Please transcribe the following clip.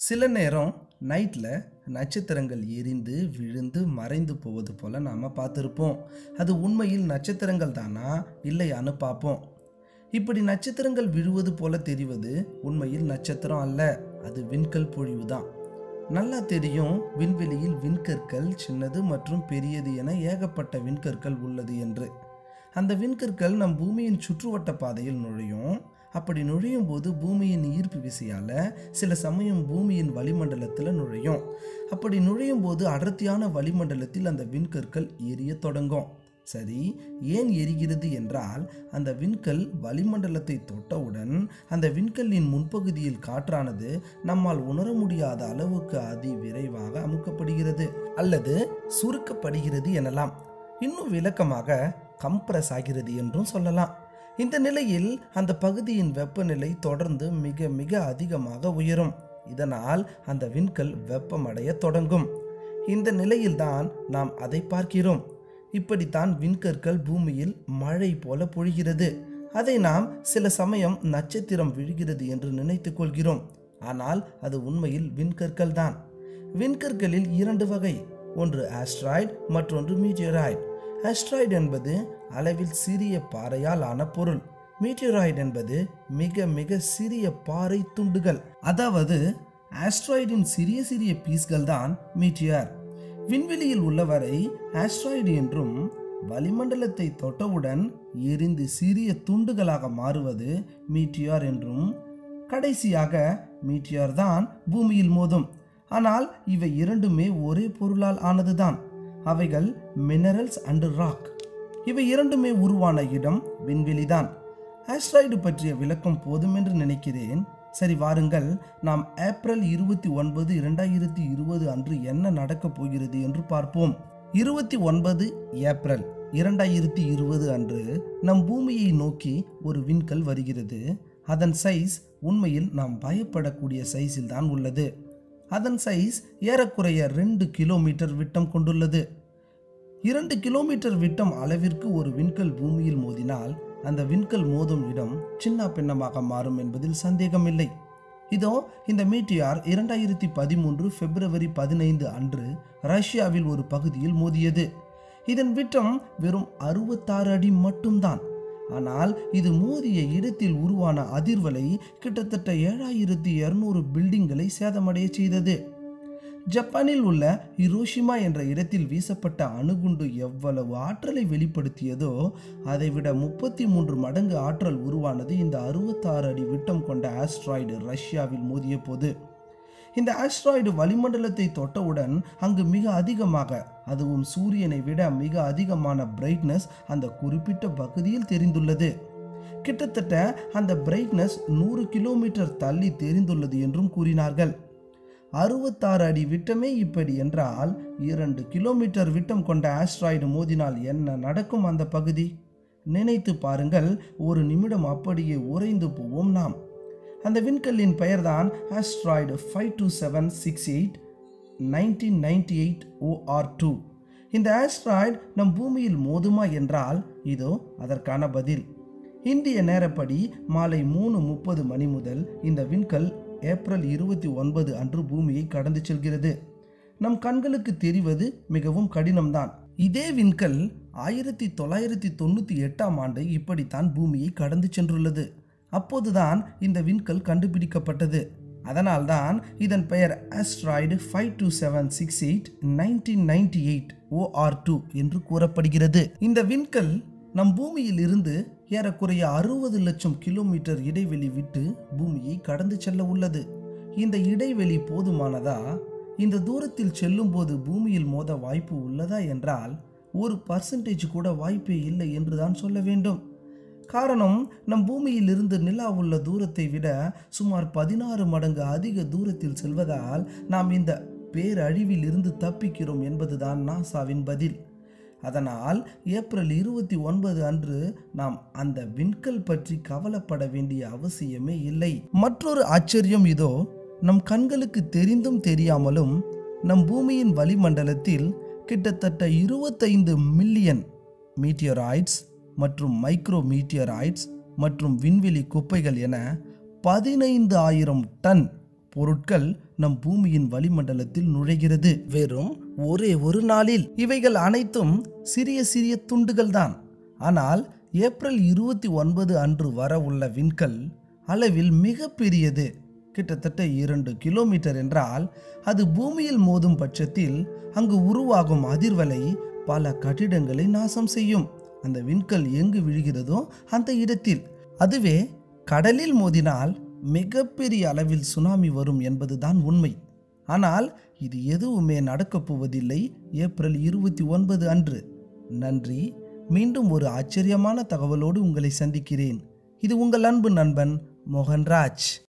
சில நேரம் நைட்டில் நட்சத்திரங்கள் எரிந்து விழுந்து மறைந்து போவது போல் நாம் பார்த்துருப்போம் அது உண்மையில் நட்சத்திரங்கள் தானா இல்லையான்னு பார்ப்போம் இப்படி நட்சத்திரங்கள் விழுவது போல தெரிவது உண்மையில் நட்சத்திரம் அல்ல அது விண்கல் பொழிவு தான் நல்லா தெரியும் விண்வெளியில் விண்கற்கள் சின்னது மற்றும் பெரியது என ஏகப்பட்ட விண்கற்கள் உள்ளது என்று அந்த விண்கற்கள் நம் பூமியின் சுற்றுவட்ட பாதையில் நுழையும் அப்படி நுழையும் போது பூமியின் ஈர்ப்பு விசையால் சில சமயம் பூமியின் வளிமண்டலத்தில் நுழையும் அப்படி நுழையும் போது அடர்த்தியான வளிமண்டலத்தில் அந்த விண்கற்கள் எரிய தொடங்கும் சரி ஏன் எரிகிறது என்றால் அந்த விண்கல் வளிமண்டலத்தை தொட்டவுடன் அந்த விண்கல்லின் முன்பகுதியில் காற்றானது நம்மால் உணர முடியாத அளவுக்கு அதி விரைவாக அமுக்கப்படுகிறது அல்லது சுருக்கப்படுகிறது எனலாம் இன்னும் விளக்கமாக கம்ப்ரஸ் ஆகிறது என்றும் சொல்லலாம் இந்த நிலையில் அந்த பகுதியின் வெப்பநிலை தொடர்ந்து மிக மிக அதிகமாக உயரும் இதனால் அந்த விண்கல் வெப்பமடைய தொடங்கும் இந்த நிலையில்தான் நாம் அதை பார்க்கிறோம் இப்படித்தான் விண்கற்கள் பூமியில் மழை போல பொழிகிறது அதை நாம் சில சமயம் நட்சத்திரம் விழுகிறது என்று நினைத்துக் கொள்கிறோம் ஆனால் அது உண்மையில் விண்கற்கள் தான் விண்கற்களில் இரண்டு வகை ஒன்று ஆஸ்ட்ராய்டு மற்றொன்று மீட்டியராய்டு ஆஸ்ட்ராய்டு என்பது அளவில் சிறிய பாறையால் ஆன பொருள் மீட்டியராய்டு என்பது மிக மிக சிறிய பாறை துண்டுகள் அதாவது ஆஸ்ட்ராய்டின் சிறிய சிறிய பீஸ்கள் தான் மீட்டியர் விண்வெளியில் உள்ளவரை ஆஸ்ட்ராய்டு என்றும் வளிமண்டலத்தை தொட்டவுடன் எரிந்து சிறிய துண்டுகளாக மாறுவது மீட்டியார் என்றும் கடைசியாக மீட்டியார் தான் பூமியில் மோதும் ஆனால் இவை இரண்டுமே ஒரே பொருளால் ஆனதுதான் அவைகள் மினரல்ஸ் அண்ட் ராக் இவை இரண்டுமே உருவான இடம் விண்வெளிதான் ஆஸ்ட்ராய்டு பற்றிய விளக்கம் போதும் என்று நினைக்கிறேன் சரி வாருங்கள் நாம் ஏப்ரல் இருபத்தி ஒன்பது இரண்டாயிரத்தி இருபது அன்று என்ன நடக்கப் போகிறது என்று பார்ப்போம் இருபத்தி ஒன்பது ஏப்ரல் இரண்டாயிரத்தி இருபது அன்று நம் பூமியை நோக்கி ஒரு விண்கல் வருகிறது அதன் சைஸ் உண்மையில் நாம் பயப்படக்கூடிய சைஸில் தான் உள்ளது அதன் சைஸ் ஏறக்குறைய ரெண்டு கிலோமீட்டர் விட்டம் கொண்டுள்ளது இரண்டு கிலோமீட்டர் விட்டம் அளவிற்கு ஒரு விண்கல் பூமியில் மோதினால் அந்த விண்கல் மோதும் இடம் சின்ன பின்னமாக மாறும் என்பதில் சந்தேகமில்லை இதோ இந்த மீட்டியார் இரண்டாயிரத்தி பதிமூன்று பிப்ரவரி பதினைந்து அன்று ரஷ்யாவில் ஒரு பகுதியில் மோதியது இதன் விட்டம் வெறும் அறுபத்தாறு அடி மட்டும்தான் ஆனால் இது மோதிய இடத்தில் உருவான அதிர்வலை கிட்டத்தட்ட ஏழாயிரத்தி இருநூறு பில்டிங்களை சேதமடைய செய்தது ஜப்பானில் உள்ள ஹிரோஷிமா என்ற இடத்தில் வீசப்பட்ட அணுகுண்டு எவ்வளவு ஆற்றலை வெளிப்படுத்தியதோ அதைவிட முப்பத்தி மூன்று மடங்கு ஆற்றல் உருவானது இந்த அறுபத்தாறு அடி விட்டம் கொண்ட ஆஸ்ட்ராய்டு ரஷ்யாவில் மோதிய போது இந்த ஆஸ்ட்ராய்டு வளிமண்டலத்தை தொட்டவுடன் அங்கு மிக அதிகமாக அதுவும் சூரியனை விட மிக அதிகமான பிரைட்னஸ் அந்த குறிப்பிட்ட பகுதியில் தெரிந்துள்ளது கிட்டத்தட்ட அந்த பிரைட்னஸ் நூறு கிலோமீட்டர் தள்ளி தெரிந்துள்ளது என்றும் கூறினார்கள் அறுபத்தாறு அடி விட்டமே இப்படி என்றால் இரண்டு கிலோமீட்டர் விட்டம் கொண்ட ஆஸ்ட்ராய்டு மோதினால் என்ன நடக்கும் அந்த பகுதி நினைத்து பாருங்கள் ஒரு நிமிடம் அப்படியே உறைந்து போவோம் நாம் அந்த விண்கல்லின் பெயர்தான் asteroid five two seven six eight nineteen ninety eight OR two இந்த ஆஸ்ட்ராய்டு நம் பூமியில் மோதுமா என்றால் இதோ அதற்கான பதில் இந்திய நேரப்படி மாலை மூணு முப்பது மணி முதல் இந்த விண்கல் ஏப்ரல் இருபத்தி ஒன்பது அன்று பூமியை கடந்து செல்கிறது நம் கண்களுக்கு தெரிவது மிகவும் கடினம்தான் இதே விண்கல் ஆயிரத்தி தொள்ளாயிரத்தி தொண்ணூற்றி எட்டாம் ஆண்டு இப்படித்தான் பூமியை கடந்து சென்றுள்ளது அப்போதுதான் இந்த விண்கல் கண்டுபிடிக்கப்பட்டது அதனால்தான் இதன் பெயர் asteroid five two seven six eight nineteen ninety eight OR two என்று கூறப்படுகிறது இந்த விண்கல் நம் பூமியில் இருந்து ஏறக்குறைய அறுபது லட்சம் கிலோமீட்டர் இடைவெளி விட்டு பூமியை கடந்து செல்ல உள்ளது இந்த இடைவெளி போதுமானதா இந்த தூரத்தில் செல்லும்போது பூமியில் மோத வாய்ப்பு உள்ளதா என்றால் ஒரு பர்சன்டேஜ் கூட வாய்ப்பே இல்லை என்றுதான் சொல்ல வேண்டும் காரணம் நம் பூமியில் இருந்து நிலா உள்ள தூரத்தை விட சுமார் பதினாறு மடங்கு அதிக தூரத்தில் செல்வதால் நாம் இந்த பேரழிவில் இருந்து தப்பிக்கிறோம் என்பதுதான் நாசாவின் பதில் அதனால் ஏப்ரல் இருபத்தி ஒன்பது அன்று நாம் அந்த விண்கல் பற்றி கவலைப்பட வேண்டிய அவசியமே இல்லை மற்றொரு ஆச்சரியம் இதோ நம் கண்களுக்கு தெரிந்தும் தெரியாமலும் நம் பூமியின் வளிமண்டலத்தில் கிட்டத்தட்ட இருபத்தைந்து மில்லியன் மீட்டியராய்ட்ஸ் மற்றும் மைக்ரோ மீட்டியராய்ட்ஸ் மற்றும் விண்வெளி குப்பைகள் என பதினைந்து ஆயிரம் டன் பொருட்கள் நம் பூமியின் வளிமண்டலத்தில் நுழைகிறது வெறும் ஒரே ஒரு நாளில் இவைகள் அனைத்தும் சிறிய சிறிய துண்டுகள் தான் ஆனால் ஏப்ரல் இருபத்தி ஒன்பது அன்று வர உள்ள விண்கல் அளவில் மிக பெரியது கிட்டத்தட்ட இரண்டு கிலோமீட்டர் என்றால் அது பூமியில் மோதும் பட்சத்தில் அங்கு உருவாகும் அதிர்வலை பல கட்டிடங்களை நாசம் செய்யும் அந்த விண்கல் எங்கு விழுகிறதோ அந்த இடத்தில் அதுவே கடலில் மோதினால் மிகப்பெரிய அளவில் சுனாமி வரும் என்பதுதான் உண்மை ஆனால் இது எதுவுமே நடக்கப் போவதில்லை ஏப்ரல் இருபத்தி ஒன்பது அன்று நன்றி மீண்டும் ஒரு ஆச்சரியமான தகவலோடு உங்களை சந்திக்கிறேன் இது உங்கள் அன்பு நண்பன் மோகன்ராஜ்